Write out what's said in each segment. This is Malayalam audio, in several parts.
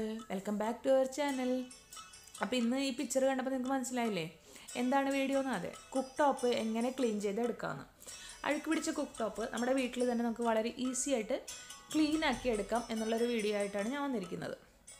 welcome back to our channel അപ്പോൾ ഇന്ന് ഈ പിക്ചർ കണ്ടപ്പോൾ നിങ്ങൾക്ക് മനസ്സിലായില്ലേ എന്താണ് വീഡിയോ എന്ന് അതെ കുക്ക് ടോപ്പ് എങ്ങനെ ക്ലീൻ ചെയ്ത് എടുക്കാമെന്ന് അഴുക്ക് പിടിച്ച കുക്ക് ടോപ്പ് നമ്മുടെ വീട്ടിൽ തന്നെ നമുക്ക് വളരെ ഈസി ആയിട്ട് ക്ലീൻ ആക്കി എടുക്കാം എന്നുള്ളൊരു വീഡിയോ ആയിട്ടാണ് ഞാൻ വന്നിരിക്കുന്നത്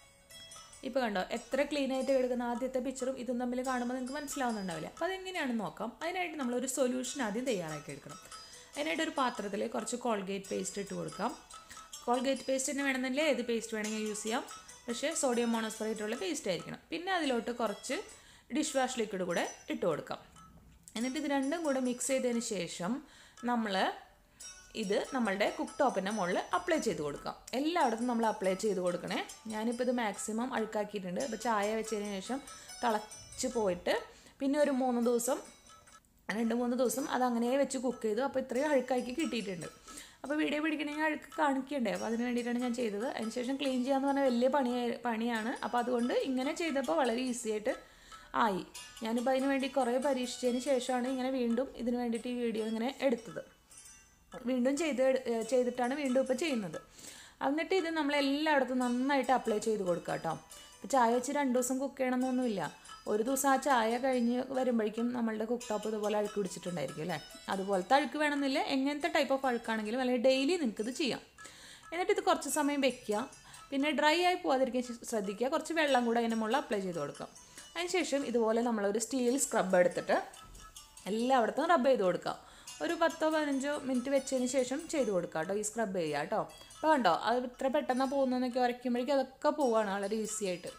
ഇപ്പോൾ കണ്ടോ എത്ര ക്ലീൻ ആയിട്ട് എടുക്കുന്ന ആദ്യത്തെ പിക്ചറും ഇതും തമ്മിൽ കാണുമ്പോൾ നിങ്ങൾക്ക് മനസ്സിലാവുന്നുണ്ടാവില്ല അപ്പോൾ അതെങ്ങനെയാണെന്ന് നോക്കാം അതിനായിട്ട് നമ്മളൊരു സൊല്യൂഷൻ ആദ്യം തയ്യാറാക്കി എടുക്കണം അതിനായിട്ട് ഒരു പാത്രത്തിൽ കുറച്ച് കോൾഗേറ്റ് പേസ്റ്റ് ഇട്ട് കൊടുക്കാം കോൾഗേറ്റ് പേസ്റ്റ് തന്നെ വേണമെന്നില്ല ഏത് പേസ്റ്റ് വേണമെങ്കിൽ യൂസ് ചെയ്യാം പക്ഷേ സോഡിയം മോണോസ്പറേറ്റ് ഉള്ള പേസ്റ്റ് ആയിരിക്കണം പിന്നെ അതിലോട്ട് കുറച്ച് ഡിഷ് വാഷ് ലിക്വിഡ് കൂടെ ഇട്ട് കൊടുക്കാം എന്നിട്ട് ഇത് രണ്ടും കൂടെ മിക്സ് ചെയ്തതിന് ശേഷം നമ്മൾ ഇത് നമ്മളുടെ കുക്ക് ടോപ്പിൻ്റെ മുകളിൽ അപ്ലൈ ചെയ്ത് കൊടുക്കാം എല്ലായിടത്തും നമ്മൾ അപ്ലൈ ചെയ്ത് കൊടുക്കണേ ഞാനിപ്പോൾ ഇത് മാക്സിമം അഴുക്കാക്കിയിട്ടുണ്ട് അപ്പോൾ ചായ വെച്ചതിന് ശേഷം തിളച്ച് പോയിട്ട് പിന്നെ ഒരു മൂന്ന് ദിവസം രണ്ട് മൂന്ന് ദിവസം അത് അങ്ങനെ വെച്ച് കുക്ക് ചെയ്തു അപ്പോൾ ഇത്രയും അഴുക്കാക്കി കിട്ടിയിട്ടുണ്ട് അപ്പോൾ വീഡിയോ പിടിക്കണമെങ്കിൽ അഴുക്ക് കാണിക്കണ്ടേ അപ്പോൾ അതിന് വേണ്ടിയിട്ടാണ് ഞാൻ ചെയ്തത് അതിനുശേഷം ക്ലീൻ ചെയ്യാന്ന് പറഞ്ഞാൽ വലിയ പണി പണിയാണ് അപ്പോൾ അതുകൊണ്ട് ഇങ്ങനെ ചെയ്തപ്പോൾ വളരെ ഈസി ആയിട്ട് ആയി ഞാനിപ്പോൾ അതിന് വേണ്ടി കുറേ പരീക്ഷിച്ചതിന് ശേഷമാണ് ഇങ്ങനെ വീണ്ടും ഇതിന് വേണ്ടിയിട്ട് ഈ വീഡിയോ ഇങ്ങനെ എടുത്തത് വീണ്ടും ചെയ്ത് ചെയ്തിട്ടാണ് വീണ്ടും ഇപ്പോൾ ചെയ്യുന്നത് എന്നിട്ട് ഇത് നമ്മൾ എല്ലായിടത്തും നന്നായിട്ട് അപ്ലൈ ചെയ്ത് കൊടുക്കുക കേട്ടോ ഇപ്പോൾ ചായ വെച്ച് രണ്ട് ദിവസം കുക്ക് ചെയ്യണമെന്നൊന്നുമില്ല ഒരു ദിവസം ആ ചായ കഴിഞ്ഞ് വരുമ്പോഴേക്കും നമ്മളുടെ കുക്ക് ടോപ്പ് ഇതുപോലെ അഴുക്ക് പിടിച്ചിട്ടുണ്ടായിരിക്കും അല്ലേ അതുപോലത്തെ അഴുക്ക് വേണമെന്നില്ല എങ്ങനത്തെ ടൈപ്പ് ഓഫ് അഴുക്കാണെങ്കിലും അല്ലെങ്കിൽ ഡെയിലി നിങ്ങൾക്കിത് ചെയ്യാം എന്നിട്ട് ഇത് കുറച്ച് സമയം വെക്കുക പിന്നെ ഡ്രൈ ആയി പോകാതിരിക്കാൻ ശ്രദ്ധിക്കുക കുറച്ച് വെള്ളം കൂടെ അതിൻ്റെ മുകളിൽ അപ്ലൈ ചെയ്ത് കൊടുക്കാം അതിനുശേഷം ഇതുപോലെ നമ്മളൊരു സ്റ്റീൽ സ്ക്രബ് എടുത്തിട്ട് എല്ലായിടത്തും റബ്ബ് ചെയ്ത് കൊടുക്കാം ഒരു പത്തോ പതിനഞ്ചോ മിനിറ്റ് വെച്ചതിന് ശേഷം ചെയ്ത് കൊടുക്കുക കേട്ടോ ഈ സ്ക്രബ് ചെയ്യുക കേട്ടോ അപ്പോൾ കണ്ടോ അത് ഇത്ര പെട്ടെന്ന് പോകുന്നതെന്നൊക്കെ ഉരയ്ക്കുമ്പോഴേക്കും അതൊക്കെ പോവുകയാണ് വളരെ ഈസി ആയിട്ട്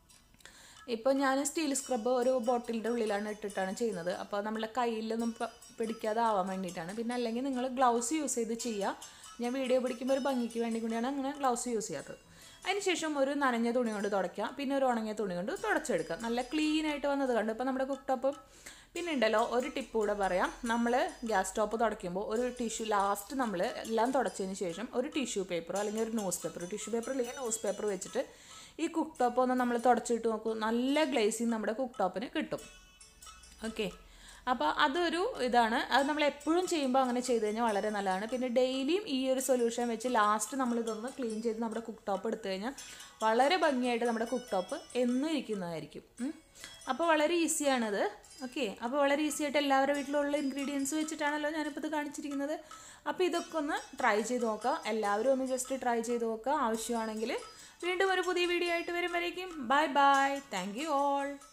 ഇപ്പോൾ ഞാൻ സ്റ്റീൽ സ്ക്രബ് ഒരു ബോട്ടിലിൻ്റെ ഉള്ളിലാണ് ഇട്ടിട്ടാണ് ചെയ്യുന്നത് അപ്പോൾ നമ്മളെ കയ്യിലൊന്നും പിടിക്കാതെ ആവാൻ വേണ്ടിയിട്ടാണ് പിന്നെ അല്ലെങ്കിൽ നിങ്ങൾ ഗ്ലൗസ് യൂസ് ചെയ്ത് ചെയ്യുക ഞാൻ വീഡിയോ പിടിക്കുമ്പോൾ ഒരു ഭംഗിക്ക് വേണ്ടി കൂടിയാണ് അങ്ങനെ ഗ്ലൗസ് യൂസ് ചെയ്യാത്തത് അതിനുശേഷം ഒരു നനഞ്ഞ തുണി കൊണ്ട് തുടയ്ക്കുക പിന്നെ ഒരു ഉണങ്ങിയ തുണി കൊണ്ട് തുടച്ചെടുക്കുക നല്ല ക്ലീൻ ആയിട്ട് വന്നത് കണ്ടു ഇപ്പോൾ നമ്മുടെ കുക്ക് ടോപ്പ് പിന്നെ ഉണ്ടല്ലോ ഒരു ടിപ്പ് കൂടെ പറയാം നമ്മൾ ഗ്യാസ് സ്റ്റോപ്പ് തുടയ്ക്കുമ്പോൾ ഒരു ടിഷ്യൂ ലാസ്റ്റ് നമ്മൾ എല്ലാം തുടച്ചതിന് ശേഷം ഒരു ടിഷ്യൂ പേപ്പറോ അല്ലെങ്കിൽ ഒരു ന്യൂസ് പേപ്പർ ടിഷ്യൂ പേപ്പർ അല്ലെങ്കിൽ ന്യൂസ് പേപ്പർ വെച്ചിട്ട് ഈ കുക്ക് ടോപ്പ് ഒന്ന് നമ്മൾ തുടച്ചിട്ട് നോക്കൂ നല്ല ഗ്ലേസിങ് നമ്മുടെ കുക്ക് ടോപ്പിന് കിട്ടും ഓക്കെ അപ്പോൾ അതൊരു ഇതാണ് അത് നമ്മൾ എപ്പോഴും ചെയ്യുമ്പോൾ അങ്ങനെ ചെയ്ത് കഴിഞ്ഞാൽ വളരെ നല്ലതാണ് പിന്നെ ഡെയിലിയും ഈ ഒരു സൊല്യൂഷൻ വെച്ച് ലാസ്റ്റ് നമ്മൾ ഇതൊന്ന് ക്ലീൻ ചെയ്ത് നമ്മുടെ കുക്ക് ടോപ്പ് എടുത്തു കഴിഞ്ഞാൽ വളരെ ഭംഗിയായിട്ട് നമ്മുടെ കുക്ക് ടോപ്പ് എന്നും ഇരിക്കുന്നതായിരിക്കും അപ്പോൾ വളരെ ഈസിയാണത് ഓക്കെ അപ്പോൾ വളരെ ഈസി ആയിട്ട് എല്ലാവരുടെ വീട്ടിലുള്ള ഇൻഗ്രീഡിയൻസ് വെച്ചിട്ടാണല്ലോ ഞാനിപ്പോൾ ഇത് കാണിച്ചിരിക്കുന്നത് അപ്പോൾ ഇതൊക്കെ ഒന്ന് ട്രൈ ചെയ്ത് നോക്കാം എല്ലാവരും ഒന്ന് ജസ്റ്റ് ട്രൈ ചെയ്ത് നോക്കുക ആവശ്യമാണെങ്കിൽ വീണ്ടും ഒരു പുതിയ വീഡിയോ ആയിട്ട് വരും വരേക്കും bye bye thank you all